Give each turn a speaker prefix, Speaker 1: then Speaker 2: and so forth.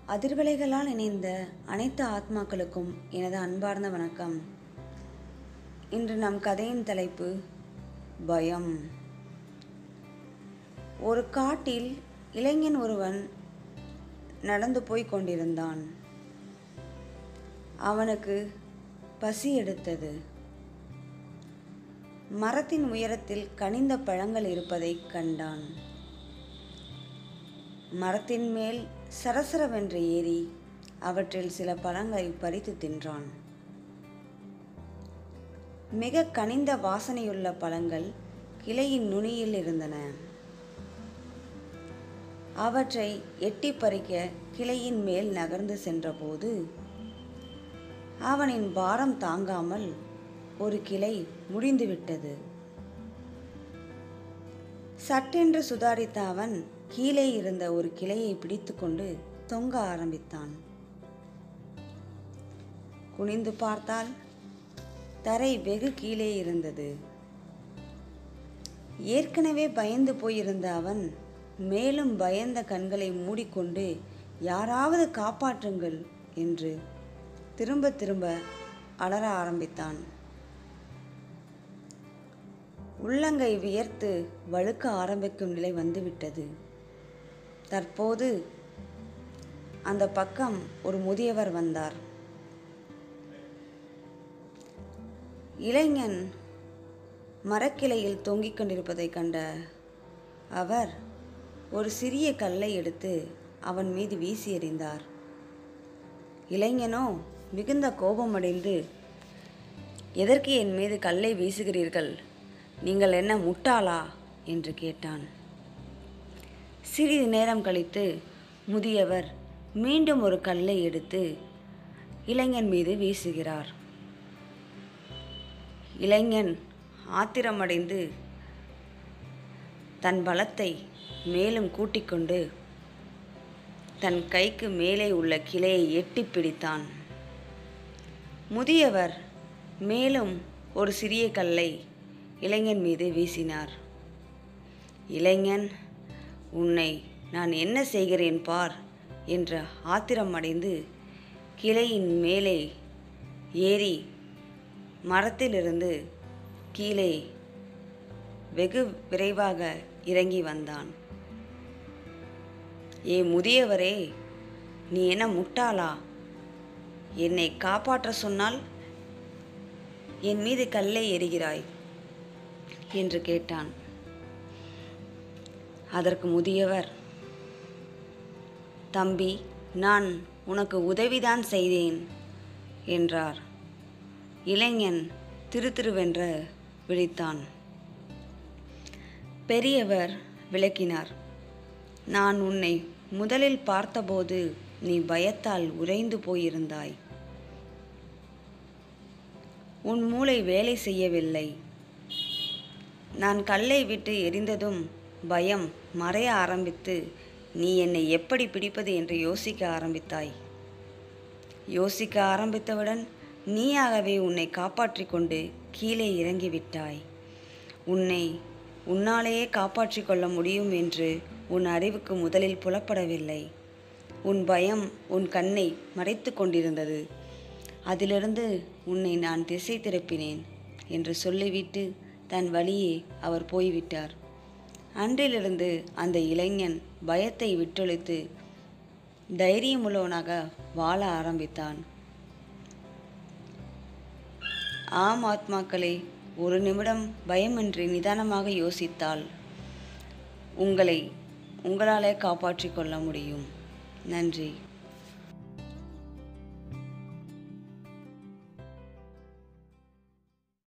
Speaker 1: அதிர்வலைகளால் இணைந்த அனைத்து ஆத்மாக்களுக்கும் எனது அன்பார்ந்த வணக்கம் இன்று நம் கதையின் தலைப்பு பயம் ஒரு காட்டில் இளைஞன் ஒருவன் நடந்து போய் கொண்டிருந்தான் அவனுக்கு பசி எடுத்தது மரத்தின் உயரத்தில் கனிந்த பழங்கள் இருப்பதைக் கண்டான் மரத்தின் மேல் சரசரவென்று ஏறி அவற்றில் சில பழங்களை பறித்து தின்றான் மிக கனிந்த வாசனையுள்ள பழங்கள் கிளையின் நுனியில் இருந்தன அவற்றை எட்டி பறிக்க கிளையின் மேல் நகர்ந்து சென்றபோது அவனின் பாரம் தாங்காமல் ஒரு கிளை முடிந்துவிட்டது சட்டென்று சுதாரித்த அவன் கீழே இருந்த ஒரு கிளையை பிடித்துக்கொண்டு தொங்க ஆரம்பித்தான் குனிந்து பார்த்தால் தரை வெகு கீழே இருந்தது ஏற்கனவே பயந்து போயிருந்த அவன் மேலும் பயந்த கண்களை மூடிக்கொண்டு யாராவது காப்பாற்றுங்கள் என்று திரும்ப திரும்ப அலற ஆரம்பித்தான் உள்ளங்கை வியர்த்து வழுக்க ஆரம்பிக்கும் நிலை வந்துவிட்டது தற்போது அந்த பக்கம் ஒரு முதியவர் வந்தார் இளைஞன் மரக்கிளையில் தொங்கிக் கொண்டிருப்பதைக் கண்ட அவர் ஒரு சிறிய கல்லை எடுத்து அவன் மீது வீசி எறிந்தார் இளைஞனோ மிகுந்த கோபமடைந்து எதற்கு என் மீது கல்லை வீசுகிறீர்கள் நீங்கள் என்ன முட்டாளா என்று கேட்டான் சிறிது நேரம் கழித்து முதியவர் மீண்டும் ஒரு கல்லை எடுத்து இளைஞன் மீது வீசுகிறார் இளைஞன் ஆத்திரமடைந்து தன் பலத்தை மேலும் கூட்டிக்கொண்டு தன் கைக்கு மேலே உள்ள கிளையை எட்டி பிடித்தான் முதியவர் மேலும் ஒரு சிறிய கல்லை இளைஞன் மீது வீசினார் இளைஞன் உன்னை நான் என்ன செய்கிறேன் பார் என்ற ஆத்திரம் அடைந்து கிளையின் மேலே ஏறி மரத்திலிருந்து கீழே வெகு விரைவாக இறங்கி வந்தான் ஏ முதியவரே நீ என்ன முட்டாளா என்னை காப்பாற்ற சொன்னால் என் மீது கல்லை எறிகிறாய் என்று கேட்டான் அதற்கு முதியவர் தம்பி நான் உனக்கு உதவிதான் செய்தேன் என்றார் இளைஞன் திரு திருவென்ற விழித்தான் பெரியவர் விளக்கினார் நான் உன்னை முதலில் பார்த்தபோது நீ பயத்தால் உறைந்து போயிருந்தாய் உன் மூளை வேலை செய்யவில்லை நான் கல்லை விட்டு எரிந்ததும் பயம் மறைய ஆரம்பித்து நீ என்னை எப்படி பிடிப்பது என்று யோசிக்க ஆரம்பித்தாய் யோசிக்க ஆரம்பித்தவுடன் நீயாகவே உன்னை காப்பாற்றிக் கொண்டு கீழே இறங்கிவிட்டாய் உன்னை உன்னாலேயே காப்பாற்றிக் கொள்ள முடியும் என்று உன் அறிவுக்கு முதலில் புலப்படவில்லை உன் பயம் உன் கண்ணை மறைத்து கொண்டிருந்தது அதிலிருந்து உன்னை நான் திசை திருப்பினேன் என்று சொல்லிவிட்டு தன் வழியே அவர் போய்விட்டார் அன்றிலிருந்து அந்த இளைஞன் பயத்தை விட்டொழித்து தைரியமுள்ளவனாக வாழ ஆரம்பித்தான் ஆம் ஆத்மாக்களே ஒரு நிமிடம் பயமின்றி நிதானமாக யோசித்தால் உங்களை உங்களாலே காப்பாற்றிக் கொள்ள முடியும் நன்றி